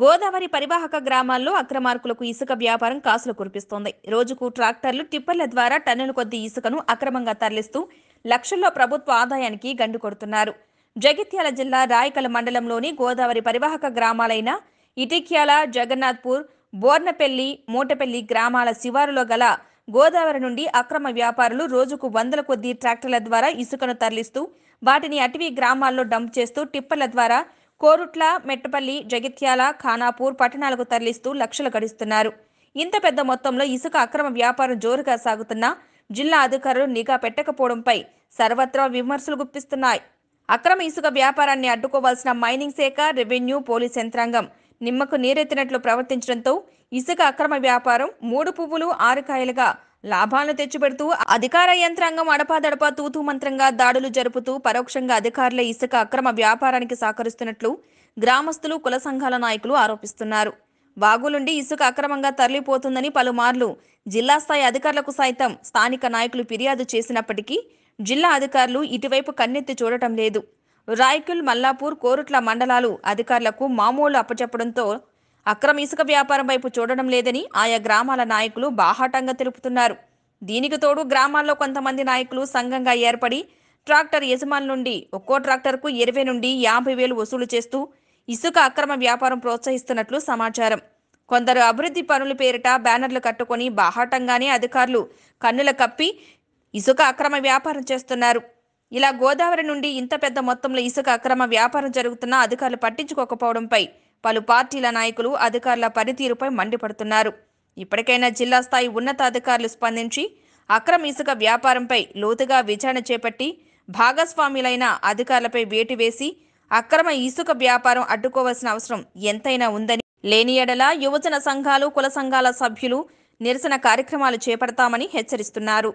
గోదావరి పరివాహక గ్రామాల్లో అక్రమార్కులకు ఇసుక వ్యాపారం కాసులు కురిపిస్తోంది రోజుకు ట్రాక్టర్లు టిప్పర్ల ద్వారా టన్నుల కొద్ది ఇసుకను అక్రమంగా తరలిస్తూ లక్షల్లో ప్రభుత్వ ఆదాయానికి గండు కొడుతున్నారు జగిత్యాల జిల్లా రాయకల మండలంలోని గోదావరి పరివాహక గ్రామాలైన ఇటిక్యాల జగన్నాథ్పూర్ బోర్నపల్లి మూటపల్లి గ్రామాల శివారులో గల గోదావరి నుండి అక్రమ వ్యాపారులు రోజుకు వందల కొద్ది ట్రాక్టర్ల ద్వారా ఇసుకను తరలిస్తూ వాటిని అటవీ గ్రామాల్లో డంప్ చేస్తూ టిప్పర్ల ద్వారా కోరుట్ల మెట్టపల్లి జగిత్యాల ఖానాపూర్ పట్టణాలకు తరలిస్తూ లక్షలు గడిస్తున్నారు ఇంత పెద్ద మొత్తంలో ఇసుక అక్రమ వ్యాపారం జోరుగా సాగుతున్నా జిల్లా అధికారులు నిఘా పెట్టకపోవడంపై సర్వత్రా విమర్శలు గుప్పిస్తున్నాయి అక్రమ ఇసుక వ్యాపారాన్ని అడ్డుకోవాల్సిన మైనింగ్ శాఖ రెవెన్యూ పోలీస్ యంత్రాంగం నిమ్మకు నీరెత్తినట్లు ప్రవర్తించడంతో ఇసుక అక్రమ వ్యాపారం మూడు పువ్వులు ఆరు కాయలుగా లాభాలను తెచ్చిపెడుతూ అధికార యంత్రాంగం అడపాదడపా తూతూ మంత్రంగా దాడులు జరుపుతూ పరోక్షంగా అధికారుల ఇసుక అక్రమ వ్యాపారానికి సహకరిస్తున్నట్లు గ్రామస్తులు కుల సంఘాల నాయకులు ఆరోపిస్తున్నారు వాగులుండి ఇసుక అక్రమంగా తరలిపోతుందని పలుమార్లు జిల్లా స్థాయి అధికారులకు సైతం స్థానిక నాయకులు ఫిర్యాదు చేసినప్పటికీ జిల్లా అధికారులు ఇటువైపు కన్నెత్తి చూడటం లేదు రాయకుల్ మల్లాపూర్ కోరుట్ల మండలాలు అధికారులకు మామూలు అప్పచెప్పడంతో అక్రమ ఇసుక వ్యాపారం వైపు చూడడం లేదని ఆయా గ్రామాల నాయకులు బాహాటంగా తెలుపుతున్నారు దీనికి తోడు గ్రామాల్లో కొంతమంది నాయకులు సంఘంగా ఏర్పడి ట్రాక్టర్ యజమానుల నుండి ఒక్కో ట్రాక్టర్కు ఇరవై నుండి యాభై వేలు వసూలు చేస్తూ ఇసుక అక్రమ వ్యాపారం ప్రోత్సహిస్తున్నట్లు సమాచారం కొందరు అభివృద్ధి పనుల పేరిట బ్యానర్లు కట్టుకొని బాహాటంగానే అధికారులు కన్నుల కప్పి ఇసుక అక్రమ వ్యాపారం చేస్తున్నారు ఇలా గోదావరి నుండి ఇంత పెద్ద మొత్తంలో ఇసుక అక్రమ వ్యాపారం జరుగుతున్నా అధికారులు పట్టించుకోకపోవడంపై పలు పార్టీల నాయకులు అధికారుల పనితీరుపై మండిపడుతున్నారు ఇప్పటికైనా జిల్లా స్థాయి ఉన్నతాధికారులు స్పందించి అక్రమ ఇసుక వ్యాపారంపై లోతుగా విచారణ చేపట్టి భాగస్వాములైన అధికారులపై వేటు వేసి అక్రమ ఇసుక వ్యాపారం అడ్డుకోవాల్సిన అవసరం ఎంతైనా ఉందని లేని ఎడల యువజన సంఘాలు కుల సంఘాల సభ్యులు నిరసన కార్యక్రమాలు చేపడతామని హెచ్చరిస్తున్నారు